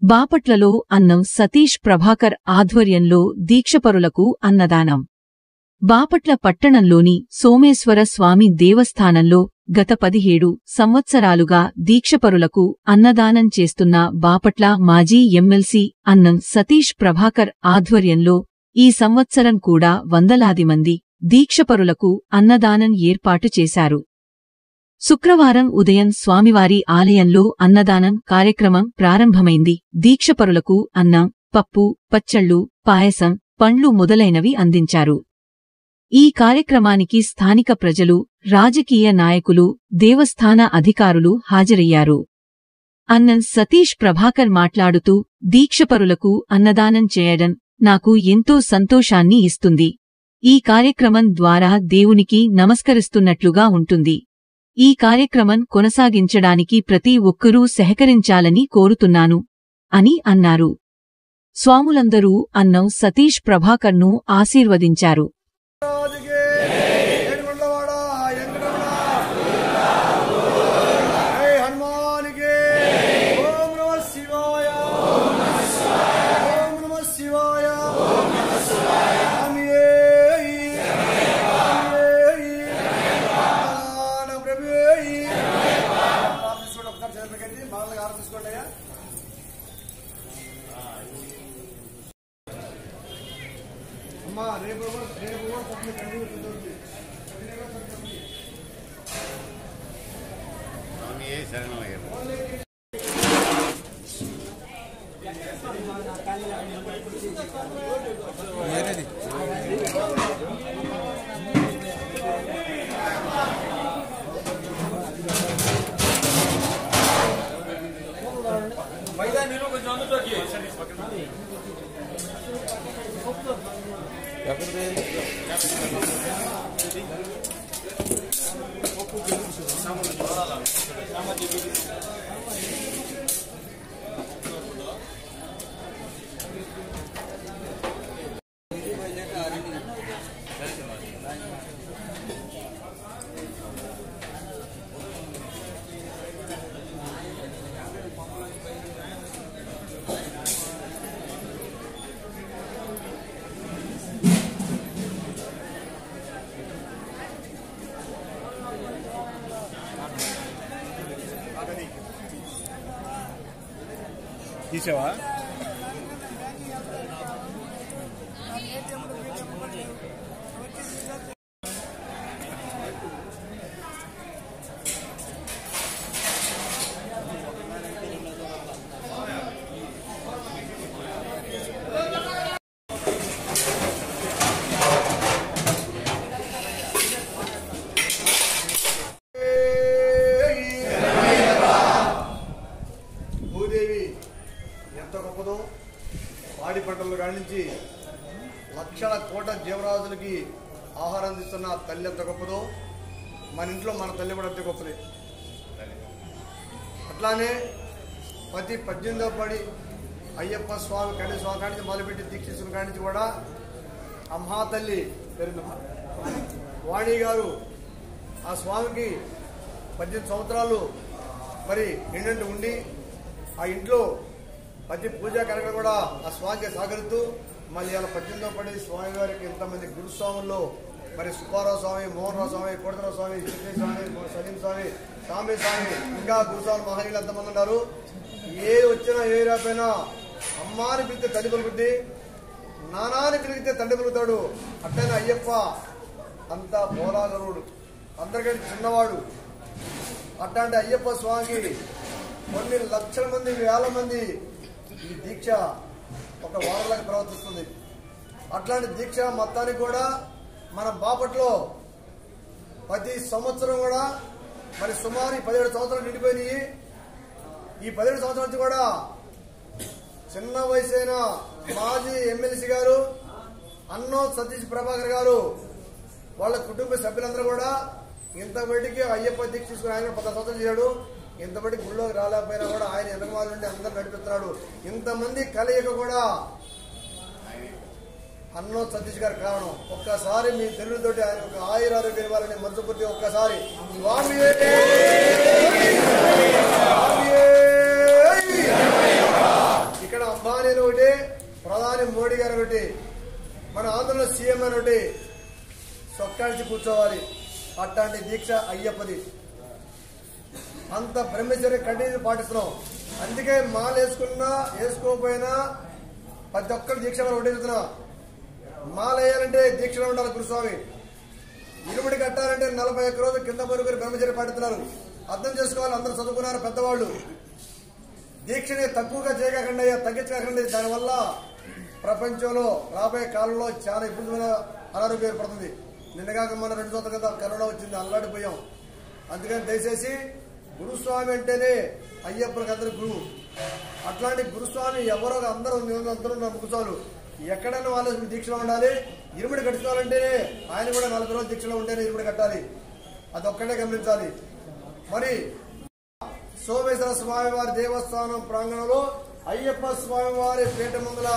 బాపట్లలో అన్నం సతీష్ ప్రభాకర్ ఆధ్వర్యంలో దీక్షపరులకు అన్నదానం బాపట్ల పట్టణంలోని సోమేశ్వర స్వామి దేవస్థానంలో గత పదిహేడు సంవత్సరాలుగా దీక్షపరులకు అన్నదానం చేస్తున్న బాపట్ల మాజీ ఎమ్మెల్సీ అన్నం సతీష్ ప్రభాకర్ ఆధ్వర్యంలో ఈ సంవత్సరం కూడా వందలాది మంది దీక్షపరులకు అన్నదానం ఏర్పాటు చేశారు శుక్రవారం ఉదయం స్వామివారి ఆలయంలో అన్నదానం కార్యక్రమం ప్రారంభమైంది దీక్షపరులకు అన్నం పప్పు పచ్చళ్ళు పాయసం పండ్లు మొదలైనవి అందించారు ఈ కార్యక్రమానికి స్థానిక ప్రజలు రాజకీయ నాయకులు దేవస్థాన అధికారులు హాజరయ్యారు అన్నం సతీష్ ప్రభాకర్ మాట్లాడుతూ దీక్షపరులకు అన్నదానం చేయడం నాకు ఎంతో సంతోషాన్ని ఇస్తుంది ఈ కార్యక్రమం ద్వారా దేవునికి నమస్కరిస్తున్నట్లుగా ఉంటుంది ఈ కార్యక్రమం కొనసాగించడానికి ప్రతి ఒక్కరూ సహకరించాలని కోరుతున్నాను అని అన్నారు స్వాములందరూ అన్నం సతీష్ ప్రభాకర్ను ఆశీర్వదించారు రాజుకి ఏడుగుండ్లవాడ వెంకటరమణ జై హనుమానికి ఓం నమ శివాయ ఓం నమ శివాయ స్వామియే. స్వామియే. నారాయణ ప్రభువే. ఆరాధన తీసుకోండి, ఒకసారి చేతులు కట్టి బాగా ఆరాధన తీసుకోండి అయ్యా అమ్మా రేపు కూడా- రేపు కూడా తొమ్మిది గంటలకు కుదురుతుంది. స్వామియే శరణమయ్యప్ప తీసావా భూదేవి ఎంత గొప్పదో పాడి పంటల కాడి నుంచి లక్షల కోట జీవరాజులకి ఆహారం అందిస్తున్న తల్లి ఎంత గొప్పదో మన ఇంట్లో మన తల్లి కూడా అంతే గొప్పది అట్లానే ప్రతి పద్దెనిమిదో పడి అయ్యప్ప స్వామి కడి స్వామి కాడి నుంచి మొదలుపెట్టి దీక్షిస్తున్న కాడి నుంచి కూడా ఆ మహాతల్లి పేరు వాణి గారు ఆ స్వామికి పద్దెనిమిది సంవత్సరాలు మరి నిండంటి ఉండి ఆ ఇంట్లో ప్రతి పూజా కార్యక్రమం కూడా ఆ స్వామికి సహకరిస్తూ మళ్ళీ ఇలా పద్దెనిమిదో పడి స్వామి గారికి ఎంతమంది గురుస్వాముల్లో మరి సుబ్బారావు స్వామి మోహన్రావు స్వామి కోటరావు స్వామి చిట్టి స్వామి సలీం స్వామి స్వామి స్వామి ఇంకా గురుస్వామి మహనీయులు ఎంతమంది ఉన్నారు ఏ వచ్చినా ఏ రాపోయినా అమ్మాని పిలిస్తే తల్లి పలుకుద్ది నానాని పిలిగితే తండ్రి పలుకుతాడు అట్లనే అయ్యప్ప అంతా పోలాగరుడు అందరికంటే చిన్నవాడు అట్లాంటి అయ్యప్ప స్వామికి కొన్ని లక్షల మంది వేల మంది ఈ దీక్ష ఒక వారలాగా ప్రవర్తిస్తుంది అట్లాంటి దీక్ష మొత్తానికి కూడా మన బాపట్లో ప్రతి సంవత్సరం కూడా మరి సుమారు ఈ పదిహేడు సంవత్సరాలు నిండిపోయినాయి ఈ పదిహేడు సంవత్సరాల నుంచి కూడా చిన్న వయసు అయిన మాజీ ఎమ్మెల్సీ గారు అన్నో సతీష్ ప్రభాకర్ గారు వాళ్ళ కుటుంబ సభ్యులందరూ కూడా ఇంతబడికి అయ్యప్ప దీక్ష తీసుకుని ఆయన పది సంవత్సరాలు చేశాడు ఇంతబడి గుళ్ళోకి రాలేకపోయినా కూడా ఆయన వెనకమాల నుండి అందరు నడిపిస్తున్నాడు ఇంతమంది కలయిక కూడా అన్నో సతీష్ గారు కారణం ఒక్కసారి మీ తెలుగుతోటి ఆయన ఒక ఆయురారోగ్యం ఇవ్వాలని మనసుపూర్తి ఒక్కసారి స్వామియే! స్వామియే! ఈ ప్రధాని మోడీ గారు ఒకటి మన ఆంధ్రలో సీఎం అని ఒకటి సొక్కాడిచి కూర్చోవాలి అట్లాంటి దీక్ష అయ్యప్పది అంత బ్రహ్మచర్య కంటిన్యూ పాటిస్తున్నాం అందుకే మాల వేసుకున్నా వేసుకోకపోయినా ప్రతి ఒక్కరు దీక్ష మనం ఉండేస్తున్నా మాల వేయాలంటే దీక్షలో ఉండాలి గురుస్వామి ఇరుముడి కట్టాలంటే నలభై ఒక్క రోజులు కింద పరుగురు బ్రహ్మచర్య పాటిస్తున్నారు అర్థం చేసుకోవాలి అందరూ చదువుకున్నారు పెద్దవాళ్ళు దీక్షని తక్కువగా చేయకండి తగ్గించకండి దానివల్ల ప్రపంచంలో రాబోయే కాలంలో చాలా ఇబ్బందిమైన అనారోగ్యం ఏర్పడుతుంది నిన్నగాక మన రెండు సంవత్సరాల క్రితం కరోనా వచ్చింది అల్లాడిపోయాం అందుకని దయచేసి గురుస్వామి అంటేనే అయ్యప్పనికి అందరి గురువు అట్లాంటి గురుస్వామి ఎవరో అందరూ మేము అందరూ నమ్ముకుతారు ఎక్కడైనా వాళ్ళు దీక్షలో ఉండాలి ఇరుముడి కట్టుకోవాలంటేనే ఆయన కూడా నలభై రోజులు దీక్షలో ఉంటేనే ఇరుముడి కట్టాలి అదొక్కడే గమనించాలి మరి సోమేశ్వర స్వామి వారి దేవస్థానం ప్రాంగణంలో అయ్యప్ప స్వామి వారి పీఠ ముందుల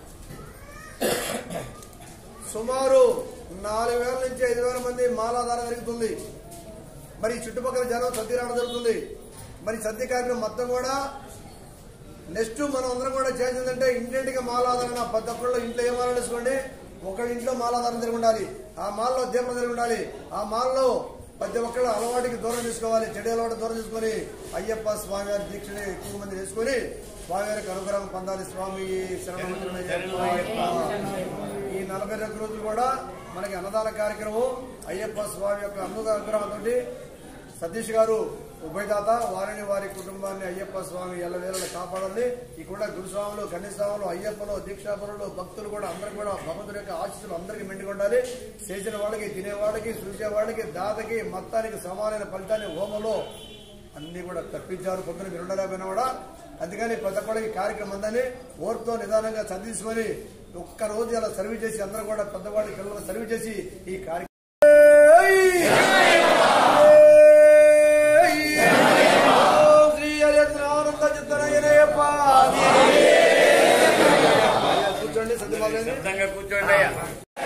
సుమారు నాలుగు వేల నుంచి ఐదు వేల మంది మాలాధార జరుగుతుంది మరి చుట్టుపక్కల జనం సద్ది రావడం జరుగుతుంది మరి సద్ది కార్యక్రమం మొత్తం కూడా నెక్స్ట్ మనం అందరం కూడా చేసిందంటే ఇంటింటికి మాలాధారణ ప్రతి ఒక్కళ్ళు ఇంట్లో ఏ మాల వేసుకోండి ఒకళ్ళ ఇంట్లో మాలాధారణ జరిగి ఉండాలి ఆ మాల్లో దీపం జరిగి ఉండాలి ఆ మాల్లో ప్రతి ఒక్కళ్ళు అలవాటుకి దూరం తీసుకోవాలి చెడు అలవాటు దూరం తీసుకొని అయ్యప్ప స్వామి వారి దీక్షని ఎక్కువ మంది వేసుకొని స్వామి వారికి అనుగ్రహం పొందాలి స్వామి శరణం శరణం అయ్యప్ప. ఈ నలభై రెండు రోజులు కూడా మనకి అన్నదాన కార్యక్రమం అయ్యప్ప స్వామి యొక్క అనుగ్రహంతో సతీష్ గారు ఉభయదాత వారిని వారి కుటుంబాన్ని అయ్యప్ప స్వామి ఎల్లవేళలు కాపాడాలి ఈ కూడా గురుస్వాములు గణేశస్వాములు అయ్యప్పలు దీక్షాపరులు భక్తులు కూడా అందరూ కూడా భగవంతుడి యొక్క ఆశీస్సులు అందరికీ మెండుగా ఉండాలి చేసిన వాళ్ళకి తినేవాళ్ళకి చూసేవాళ్ళకి దాతకి మొత్తానికి సమానమైన ఫలితాన్ని హోమంలో అన్ని కూడా తప్పించారు పొద్దున మీరు ఉండలేకపోయినా కూడా అందుకని ప్రతి ఒక్కరికి కార్యక్రమం అందని ఓర్తో నిదానంగా చదివించుకొని ఒక్క రోజు అలా సర్వీస్ చేసి అందరూ కూడా పెద్దవాళ్ళకి పిల్లలు సర్వీస్ చేసి ఈ కార్యక్రమం శ్రీ హరిద్రానంద చిత్తనయ్యనయ్యప్ప. కూర్చోండి సత్యబాబు శబ్దంగా కూర్చోండి అయ్యా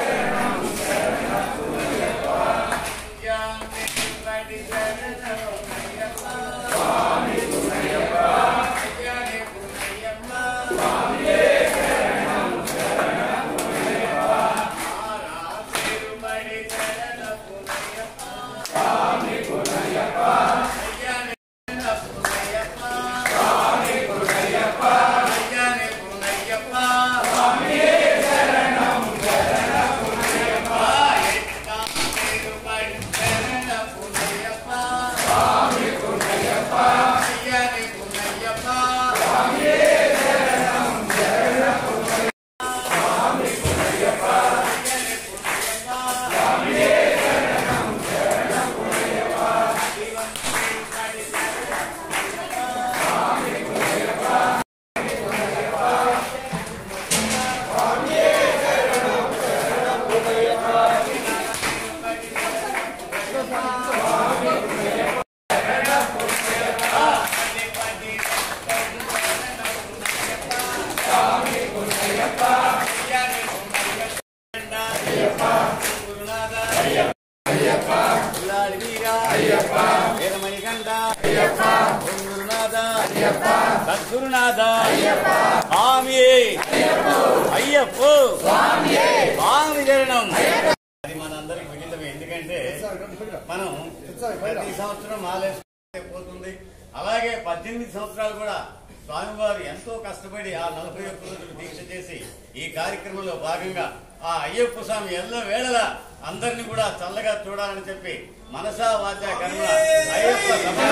సద్గురునాథ స్వామి అయ్యప్ప స్వామి చరణం అది మనందరికి విదితమే ఎందుకంటే మనం ప్రతి సంవత్సరం మాలేసుకుంటే పోతుంది అలాగే పద్దెనిమిది సంవత్సరాలు కూడా స్వామివారు ఎంతో కష్టపడి ఆ నలభై ఒక్క రోజులు దీక్ష చేసి ఈ కార్యక్రమంలో భాగంగా ఆ అయ్యప్ప స్వామి ఎల్లో వేళలా అందరినీ కూడా చల్లగా చూడాలని చెప్పి మనసా వాచా కనుక అయ్యప్ప సభ